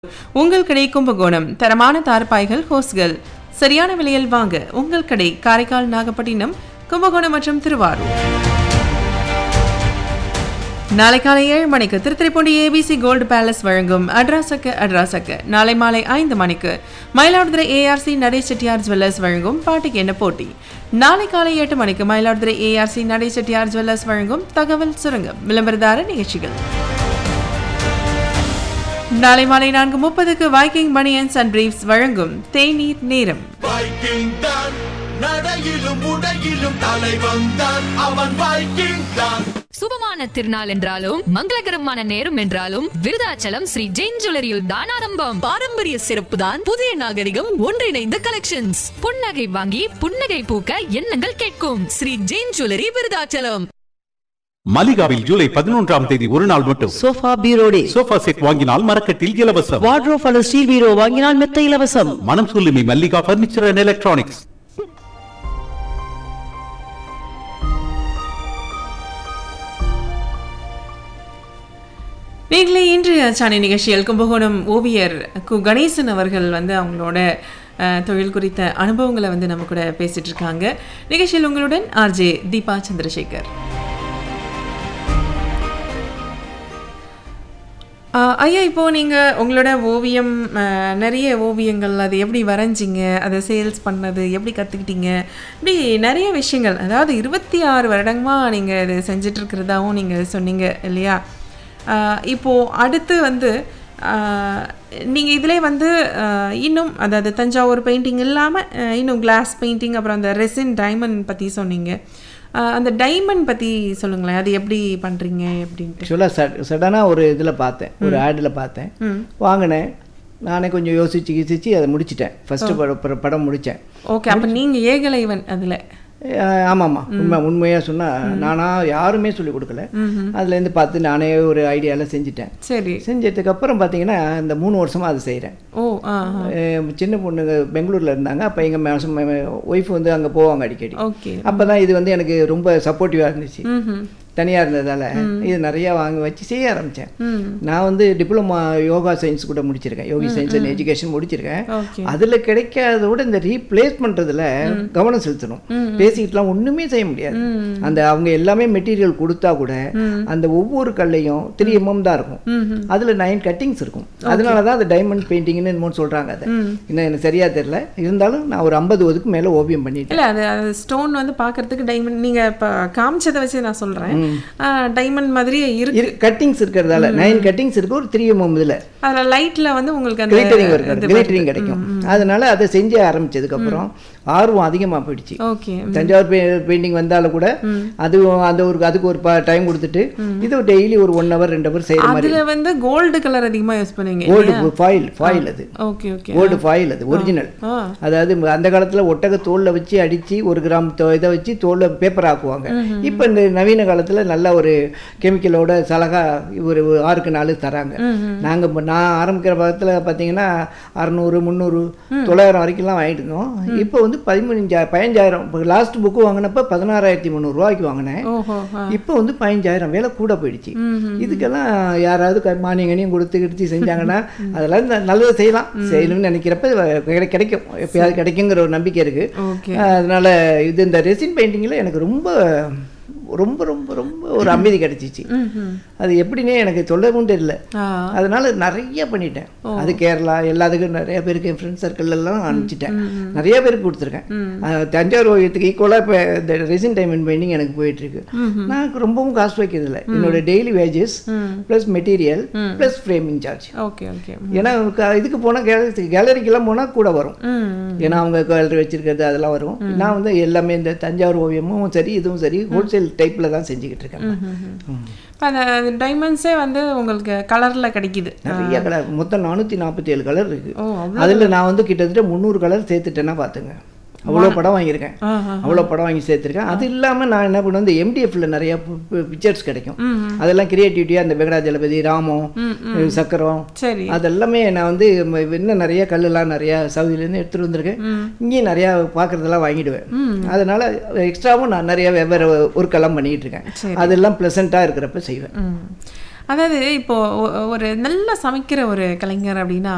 உங்கள் கடை கும்பகோணம் தரமான தார்பாய்கள் ஹோஸ்கள் சரியான விலையில் வாங்க உங்கள் கடை காரைக்கால் நாகப்பட்டினம் கும்பகோணம் மற்றும் திருவாரூர் நாளை காலை ஏழு மணிக்கு திருத்திரைப்பூண்டி ஏபிசி கோல்டு பேலஸ் வழங்கும் அட்ராசக்க அட்ராசக்க நாளை மாலை ஐந்து மணிக்கு மயிலாடுதுறை ஏஆர்சி நடேஷ் செட்டியார் ஜுவல்லர்ஸ் வழங்கும் பாட்டுக்கு என்ன போட்டி நாளை காலை எட்டு மணிக்கு மயிலாடுதுறை ஏஆர்சி நடேஷ் செட்டியார் ஜுவல்லர்ஸ் வழங்கும் தகவல் சுரங்கம் விளம்பரதார நிகழ்ச்சிகள் நாளை மாலை நான்கு முப்பதுக்கு வைக்கிங் பனியன்ஸ் அண்ட் பிரீஃப்ஸ் வழங்கும் தேநீர் நேரம் வைக்கிங் தான் நடையிலும் உடையிலும் தலைவன் தான் அவன் வைக்கிங் தான் சுபமான திருநாள் என்றாலும் மங்களகரமான நேரம் என்றாலும் விருதாச்சலம் ஸ்ரீ ஜெயின் ஜுவல்லரியில் தான் ஆரம்பம் பாரம்பரிய சிறப்பு தான் புதிய நாகரிகம் ஒன்றிணைந்த கலெக்ஷன்ஸ் புன்னகை வாங்கி புன்னகை பூக்க எண்ணங்கள் கேட்கும் ஸ்ரீ ஜெயின் ஜுவல்லரி விருதாச்சலம் மலிகாவில் ஜூலை பதினொன்றாம் தேதி ஒரு நாள் மட்டும் சோஃபா பீரோ டே சோஃபா செட் வாங்கினால் மரக்கட்டில் இலவசம் வார்ட்ரோப் அல்லது ஸ்டீல் பீரோ வாங்கினால் மெத்த இலவசம் மனம் சொல்லுமி மல்லிகா பர்னிச்சர் அண்ட் எலக்ட்ரானிக்ஸ் நீங்களே இன்று சாணி நிகழ்ச்சியில் கும்பகோணம் ஓவியர் கு கணேசன் அவர்கள் வந்து அவங்களோட அஹ், தொழில் குறித்த அனுபவங்களை வந்து நம்ம கூட பேசிட்டு இருக்காங்க நிகழ்ச்சியில் உங்களுடன் ஆர்ஜே தீபா சந்திரசேகர் அஹ், ஐயா இப்போ நீங்க உங்களோட ஓவியம் அஹ், நிறைய ஓவியங்கள் அது எப்படி வரைஞ்சிங்க அதை சேல்ஸ் பண்ணது எப்படி கத்துக்கிட்டீங்க இப்படி நிறைய விஷயங்கள் அதாவது இருபத்தி ஆறு வருடமா நீங்க இது செஞ்சுட்டு இருக்கிறதாவும் நீங்க சொன்னீங்க இல்லையா ஆஹ் இப்போ அடுத்து வந்து ஆஹ் நீங்க இதிலே வந்து ஆஹ் இன்னும் அதாவது தஞ்சாவூர் பெயிண்டிங் இல்லாம ஆஹ் இன்னும் கிளாஸ் பெயிண்டிங் அப்புறம் அந்த ரெசின் டைமண்ட் பத்தி சொன்னீங்க ஆஹ் அந்த டைமண்ட் பத்தி சொல்லுங்களேன் அது எப்படி பண்றீங்க அப்படின்ட்டு ஆக்சுவலாக சட் சடனாக ஒரு இதில் பார்த்தேன் ஒரு ஆடில் பார்த்தேன் வாங்கினேன் நானே கொஞ்சம் யோசிச்சு யோசிச்சு அதை முடிச்சிட்டேன் ஃபஸ்ட்டு படம் படம் முடித்தேன் ஓகே அப்ப நீங்க ஏகலைவன் அதுல ஆமாம்மா உண்மை உண்மையாக சொன்னால் நானா யாருமே சொல்லி கொடுக்கல அதுலேருந்து பார்த்து நானே ஒரு ஐடியாவில் செஞ்சுட்டேன் சரி செஞ்சதுக்கு அப்புறம் பார்த்தீங்கன்னா இந்த மூணு வருஷமாக அதை செய்கிறேன் ஓ ஆ சின்ன பொண்ணுங்க பெங்களூரில் இருந்தாங்க அப்போ எங்கள் ஒய்ஃப் வந்து அங்கே போவாங்க அடிக்கடி ஓகே அப்போ தான் இது வந்து எனக்கு ரொம்ப சப்போர்ட்டிவாக இருந்துச்சு தனியாக இருந்ததால் இது நிறையா வாங்கி வச்சு செய்ய ஆரம்பித்தேன் நான் வந்து டிப்ளமா யோகா சயின்ஸ் கூட முடிச்சிருக்கேன் யோகி சயின்ஸ் அண்ட் எஜுகேஷன் முடிச்சிருக்கேன் ஓகே அதில் கிடைக்காத விட இந்த ரீப்ளேஸ் பண்ணுறதுல கவனம் செலுத்தணும் பேசிக்கிட்டுலாம் ஒன்றுமே செய்ய முடியாது அந்த அவங்க எல்லாமே மெட்டீரியல் கொடுத்தா கூட அந்த ஒவ்வொரு கல்லையும் த்ரீ எம்எம் தான் இருக்கும் அதில் நைன் கட்டிங்ஸ் இருக்கும் அதனால தான் அது டைமண்ட் பெயிண்டிங்னு என்னமோ சொல்கிறாங்க அதை இன்னும் எனக்கு சரியாக தெரியல இருந்தாலும் நான் ஒரு ஐம்பது ஒதுக்கு மேலே ஓவியம் பண்ணிட்டேன் இல்ல அது அது ஸ்டோன் வந்து பார்க்கறதுக்கு டைமண்ட் நீங்க இப்ப காமிச்சதை வச்சு நான் சொல்றேன் டைமண்ட் மாதிரியே இருக்கு கட்டிங்ஸ் இருக்கிறதால நைன் கட்டிங்ஸ் இருக்கு ஒரு த்ரீ எம்எம் இதில் அதுல லைட்ல வந்து உங்களுக்கு அந்த கிளிட்டரிங் இருக்காது இது கிளிட்டரிங் கிடைக்கும் அதனால அதை செஞ்சு ஆரம்பிச்சதுக்கப்புறம் ஆர்வம் அதிகமாக போயிடுச்சு ஓகே தஞ்சாவூர் பெயிண்டிங் வந்தாலும் கூட அதுவும் அந்த ஒரு அதுக்கு ஒரு டைம் கொடுத்துட்டு இது டெய்லி ஒரு ஒன் ஹவர் ரெண்டு ஹவர் செய்கிற மாதிரி அதுல வந்து கோல்டு கலர் அதிகமா யூஸ் பண்ணுவீங்க கோல்டு ஃபாயில் ஃபாயில் அது ஓகே ஓகே கோல்டு ஃபாயில் அது ஒரிஜினல் ஆ. அதாவது அந்த காலத்துல ஒட்டக தோல்ல வச்சு அடிச்சு ஒரு கிராம் தோ- இதை வச்சு தோல்ல பேப்பர் ஆக்குவாங்க இப்போ இந்த நவீன காலத்துல நல்ல ஒரு கெமிக்கலோட சலகா ஒரு ஆறுக்கு நாலு தராங்க நாங்க இப்ப நான் ஆரம்பிக்கிற பக்கத்துல பாத்தீங்கன்னா அறநூறு முந்நூறு தொள்ளாயிரம் வரைக்கும்லாம் வாங்கிட்டு இருந்தோம் இப்போ வந்து பதிமூணு பதினஞ்சாயிரம் இப்போ லாஸ்ட் புக்கு வாங்கினப்ப பதினாறாயிரத்தி முந்நூறுரூவாய்க்கு வாங்கினேன் ஓஹோ ஆ. இப்போ வந்து பதினஞ்சாயிரம் விலை கூட போயிடுச்சு இதுக்கெல்லாம் யாராவது க- மானியம் கனியும் கொடுத்து கிடுத்து செஞ்சாங்கன்னா அதெல்லாம் இந்த நல்லதை செய்யலாம் செய்யணும்னு நினைக்கிறப்ப கிடை- கிடைக்கும் எப்பயாவது கிடைக்குங்கிற ஒரு நம்பிக்கை இருக்கு ஓகே அதனால இது இந்த ரெசின் பெயிண்டிங்கில் எனக்கு ரொம்ப ரொம்ப ரொம்ப ரொம்ப ஒரு அமைதி கிடைச்சிச்சு அது எப்படின்னே எனக்கு சொல்லவும் தெரியல ஆ. அதனால நிறைய பண்ணிட்டேன் அது கேரளா எல்லாத்துக்கும் நிறைய பேருக்கு என் ஃப்ரெண்ட் சர்க்கிள் எல்லாம் அனுப்பிச்சிட்டேன் நிறைய பேருக்கு கொடுத்துருக்கேன் அஹ் தஞ்சாவூர் ஓவியத்துக்கு ஈக்குவலாக இப்போ இந்த ரெசின் டைமண்ட் பெயிண்டிங் எனக்கு போயிட்டு இருக்கு நான் ரொம்பவும் காசு வைக்கிறது என்னோட daily wages plus material plus framing charge okay okay ஏன்னா க- இதுக்கு போனால் கேலரி கேலரிக்கெல்லாம் போனால் கூட வரும் ஏன்னா அவங்க கேலரி வச்சிருக்கிறது அதெல்லாம் வரும் நான் வந்து எல்லாமே இந்த தஞ்சாவூர் ஓவியமும் சரி இதுவும் சரி ஹோல்சேல் டைப்பில் தான் செஞ்சுக்கிட்டு இருக்கேன் இப்ப அந்த டைமண்ட்ஸே வந்து உங்களுக்கு கலர்ல கிடைக்குது நிறைய கலர் மொத்தம் நானூற்றி நாற்பத்தி ஏழு கலர் இருக்கு ஓ அதில் நான் வந்து கிட்டத்தட்ட முந்நூறு கலர் சேர்த்துட்டேன்னா பார்த்துங்க அவ்வளோ படம் வாங்கியிருக்கேன் அவ்வளோ படம் வாங்கி சேர்த்துருக்கேன் அது இல்லாமல் நான் என்ன பண்ணுவேன் இந்த எம்டிஎஃப்ல நிறைய பிக்சர்ஸ் கிடைக்கும் அதெல்லாம் கிரியேட்டிவிட்டியாக அந்த வெங்கடாஜலபதி ராமம் சக்கரம் சரி அதெல்லாமே நான் வந்து ம- இன்னும் நிறைய கல்லுலாம் நிறைய சவுதியிலேருந்து எடுத்துகிட்டு வந்திருக்கேன் இங்கேயும் நிறையா பார்க்குறதெல்லாம் வாங்கிடுவேன் அதனால எக்ஸ்ட்ராவும் நான் நிறைய வெவ்வேறு ஒர்க்கெல்லாம் பண்ணிக்கிட்டு இருக்கேன் அதெல்லாம் ப்ளசண்ட்டாக இருக்கிறப்ப செய்வேன் ம். அதாவது இப்போ ஒ- ஒரு நல்ல சமைக்கிற ஒரு கலைஞர் அப்படின்னா